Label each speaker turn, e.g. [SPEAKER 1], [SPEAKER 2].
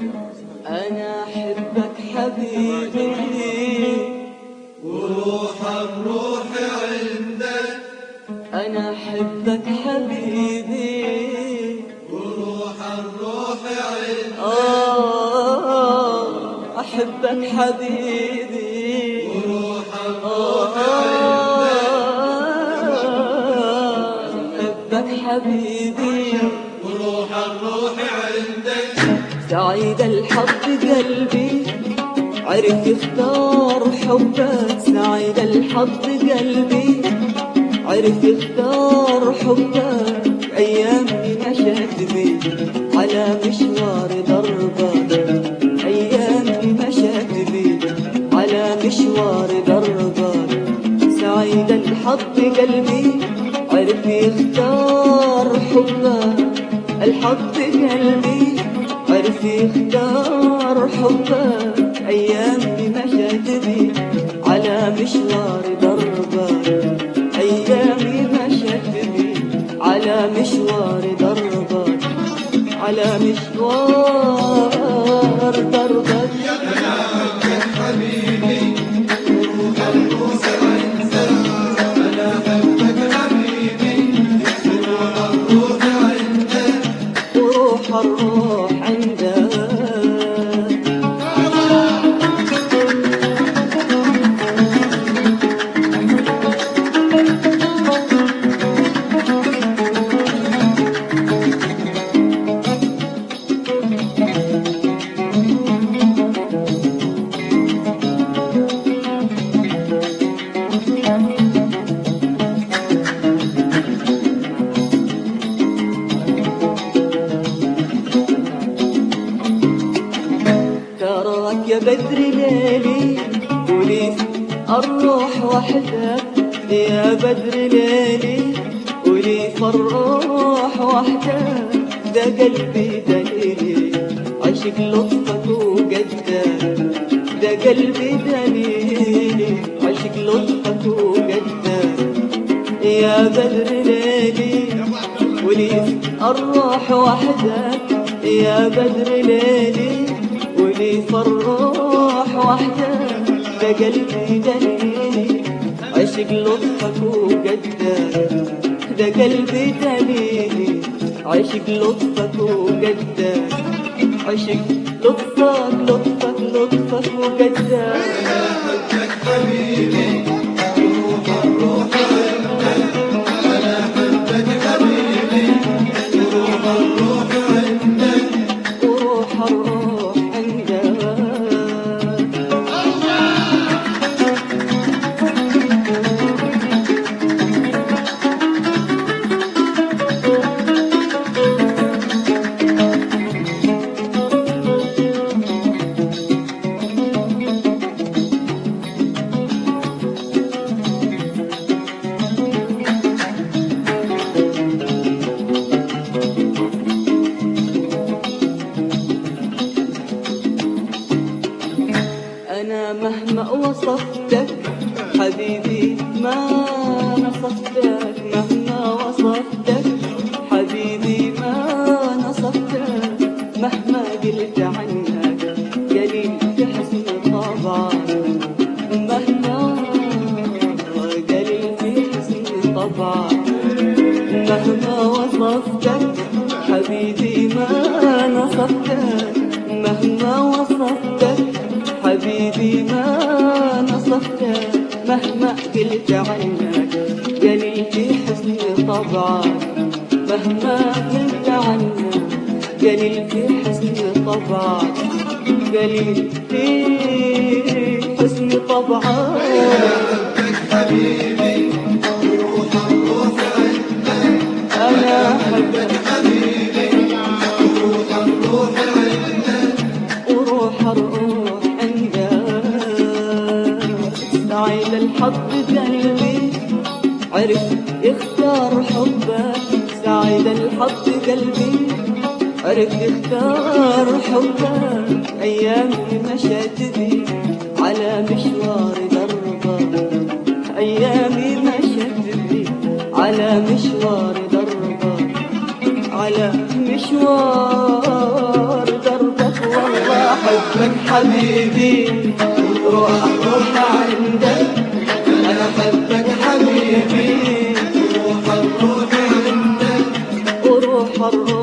[SPEAKER 1] أنا أحبك حبيبي
[SPEAKER 2] وروح الروح عندك
[SPEAKER 1] أنا أحبك حبيبي
[SPEAKER 2] وروح الروح عندك
[SPEAKER 1] آه أحبك حبيبي
[SPEAKER 2] وروح الروح
[SPEAKER 1] آه أحبك حبيبي
[SPEAKER 2] وروح الروح عندك
[SPEAKER 1] سعيد الحظ قلبي عرف يختار حبك سعيد الحظ قلبي عرف يختار حبك أيامي مشت بي على مشوار دربك أيامي مشت بي على مشوار دربك سعيد الحظ قلبي عرف يختار حبك الحظ قلبي عرف يختار حبك أيامي مشت بي على مشوار دربك أيامي مشت بي على مشوار دربك على مشوار دربك
[SPEAKER 2] حبيبي وروح الروح عندك أنا أحبك حبيبي وروح الروح عندك
[SPEAKER 1] وروح الروح عندك تراك يا بدر ليلي ولي الروح وحدك يا بدر ليلي ولي الروح وحدك ده قلبي دليلي عشق لطفك وقدك ده قلبي دليلي عشق لطفك وقدك يا بدر ليلي ولي الروح وحدك يا بدر ليلي ولي الروح وحدك ده قلبي دليلي عشق لطفك وقدك ده قلبي دليلي عشق لطفك وقدك عشق لطفك لطفك لطفك وقدك
[SPEAKER 2] أحبك حبيبي وروح الروح عندك أنا أحبك حبيبي وروح الروح عندك
[SPEAKER 1] وروح الروح عندك أنا مهما وصفتك حبيبي ما نصفتك مهما وصفتك حبيبي ما نصفتك مهما قلت عنك قليل في حسن طبعك مهما قليل في حسن طبعك مهما وصفتك حبيبي ما نصفتك مهما وصفتك حبيبي ما نصفتك مهما قلت عنك قليل في حسن طبعك مهما قلت عنك قليل في حسن طبعك قليل في حسن طبعك
[SPEAKER 2] أحبك حبيبي وروح الروح عندك
[SPEAKER 1] أنا أحبك
[SPEAKER 2] حبيبي وروح الروح عندك
[SPEAKER 1] وروح الروح عندك سعيد الحظ قلبي عرف يختار حبك سعيد الحظ قلبي عرف يختار حبك أيامي مشت بي على مشوار دربك أيامي مشت بي على مشوار دربك على مشوار دربك والله أحبك حبيبي روح روح عندك أنا أحبك حبيبي
[SPEAKER 2] روح الروح عندك
[SPEAKER 1] وروح الروح